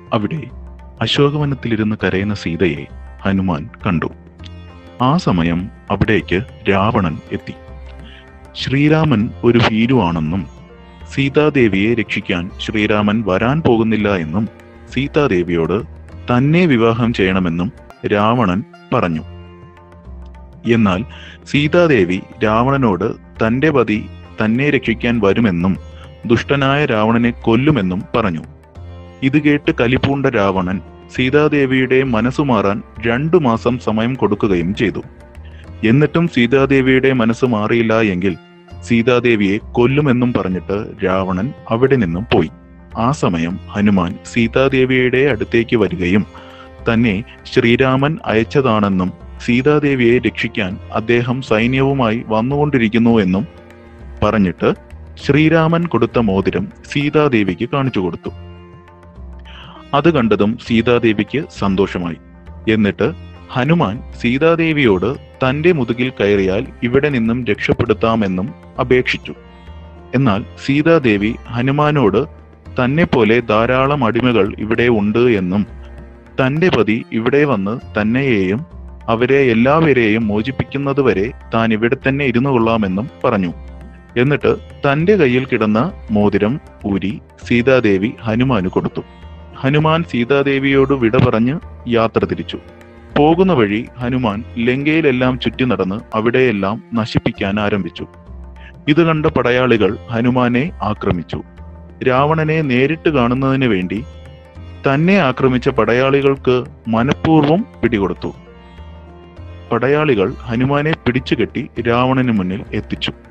അവിടെ അശോകവനത്തിലിരുന്ന് കരയുന്ന സീതയെ ഹനുമാൻ കണ്ടു ആ സമയം അവിടേക്ക് രാവണൻ എത്തി ശ്രീരാമൻ ഒരു ഭീരുവാണെന്നും സീതാദേവിയെ രക്ഷിക്കാൻ ശ്രീരാമൻ വരാൻ പോകുന്നില്ല എന്നും സീതാദേവിയോട് തന്നെ വിവാഹം ചെയ്യണമെന്നും രാവണൻ പറഞ്ഞു എന്നാൽ സീതാദേവി രാവണനോട് തന്റെ പതി തന്നെ രക്ഷിക്കാൻ വരുമെന്നും ദുഷ്ടനായ രാവണനെ കൊല്ലുമെന്നും പറഞ്ഞു ഇത് കേട്ട് കലിപൂണ്ട രാവണൻ സീതാദേവിയുടെ മനസ്സു മാറാൻ രണ്ടു മാസം സമയം കൊടുക്കുകയും ചെയ്തു എന്നിട്ടും സീതാദേവിയുടെ മനസ്സ് മാറിയില്ല എങ്കിൽ സീതാദേവിയെ കൊല്ലുമെന്നും പറഞ്ഞിട്ട് രാവണൻ അവിടെ നിന്നും പോയി ആ സമയം ഹനുമാൻ സീതാദേവിയുടെ അടുത്തേക്ക് വരികയും തന്നെ ശ്രീരാമൻ അയച്ചതാണെന്നും സീതാദേവിയെ രക്ഷിക്കാൻ അദ്ദേഹം സൈന്യവുമായി വന്നുകൊണ്ടിരിക്കുന്നു എന്നും പറഞ്ഞിട്ട് ശ്രീരാമൻ കൊടുത്ത മോതിരം സീതാദേവിക്ക് കാണിച്ചു കൊടുത്തു അത് കണ്ടതും സീതാദേവിക്ക് സന്തോഷമായി എന്നിട്ട് ഹനുമാൻ സീതാദേവിയോട് തന്റെ മുതുകിൽ കയറിയാൽ ഇവിടെ നിന്നും രക്ഷപ്പെടുത്താമെന്നും അപേക്ഷിച്ചു എന്നാൽ സീതാദേവി ഹനുമാനോട് തന്നെ പോലെ ധാരാളം അടിമകൾ ഇവിടെ ഉണ്ട് എന്നും തന്റെ പതി ഇവിടെ വന്ന് തന്നെയെയും അവരെ എല്ലാവരെയും മോചിപ്പിക്കുന്നതുവരെ താൻ ഇവിടെ തന്നെ ഇരുന്നു കൊള്ളാമെന്നും പറഞ്ഞു എന്നിട്ട് തന്റെ കയ്യിൽ കിടന്ന മോതിരം ഊരി സീതാദേവി ഹനുമാന് കൊടുത്തു ഹനുമാൻ സീതാദേവിയോട് വിട പറഞ്ഞ് യാത്ര തിരിച്ചു പോകുന്ന വഴി ഹനുമാൻ ലങ്കയിലെല്ലാം ചുറ്റി നടന്ന് അവിടെയെല്ലാം നശിപ്പിക്കാൻ ആരംഭിച്ചു ഇത് കണ്ട പടയാളികൾ ഹനുമാനെ ആക്രമിച്ചു രാവണനെ നേരിട്ട് കാണുന്നതിന് വേണ്ടി തന്നെ ആക്രമിച്ച പടയാളികൾക്ക് മനഃപൂർവ്വം പിടികൊടുത്തു പടയാളികൾ ഹനുമാനെ പിടിച്ചുകെട്ടി രാവണന് മുന്നിൽ എത്തിച്ചു